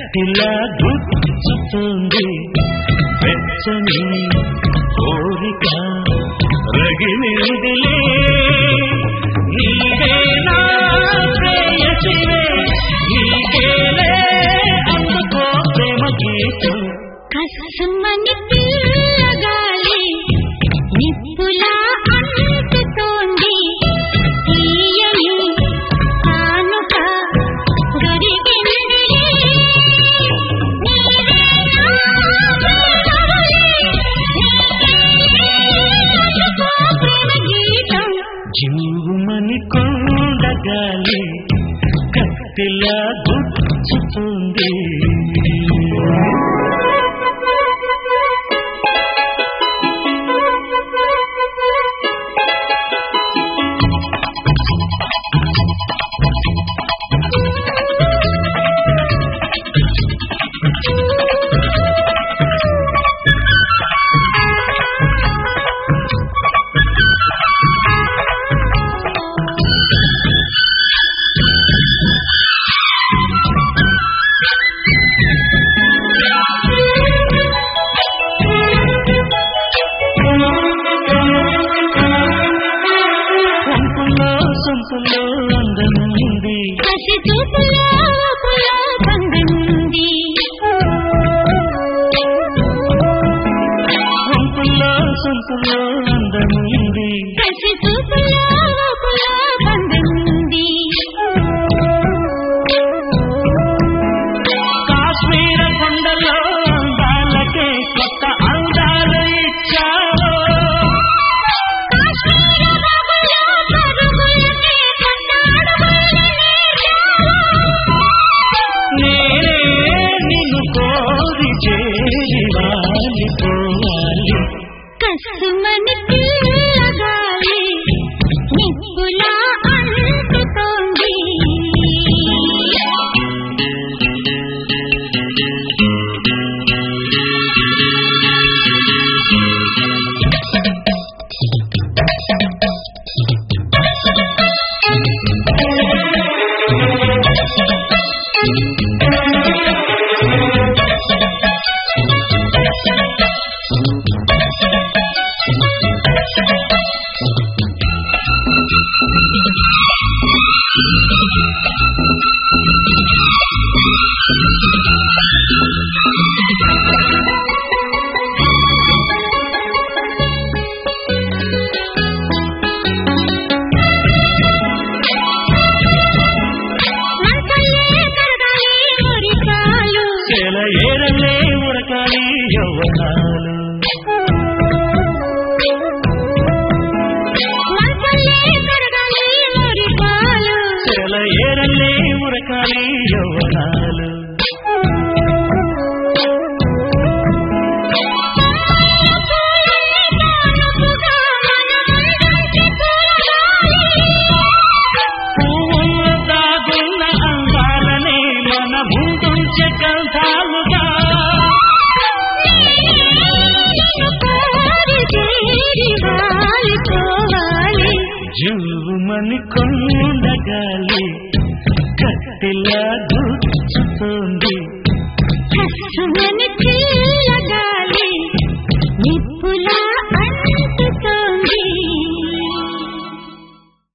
కత్తిలా గుచ్చుతుంది వెచ్చని కోరిక రగిలిందిలే నీవే నా ప్రేయసివే నీకేలే అందుకో ప్రేమ గీతం కసుమని పిల్లగాలి నిప్పులా అంటుతోంది తీయని కానుక దొరికిందిలే. ప్రేమ గీతం జీవుమని కొండగాలి కత్తిలా గుచ్చుతుంది సొంపులో సొంపులో అందముంది కసి చూపులో పులో పండింది సొంపులో సొంపులో అందముంది కసి చూపులో పులో పండింది కాశ్మీర కొండలో అందాలకే కొత్త అందాలు ఇచ్చావు నేనే నిన్ను కోరి చేరి వాలిపోవాలి కసుమని పిల్లగాలి నిప్పులా అంటుతోంది మంటలే కరగాలి మురికాలు చెల ఏరలే ఉరకాలి యవ్వనాలు మంటలే కరగాలి మురికాలు చెల ఏరలే ఉరకాలి యవ్వనాలు పువ్వుల్లో దాగున్న అందాలనే మన ముందుంచే గంధాలుగా జువ్వుమని కొండగాలి కత్తిలా గుచ్చుతోంది కసుమని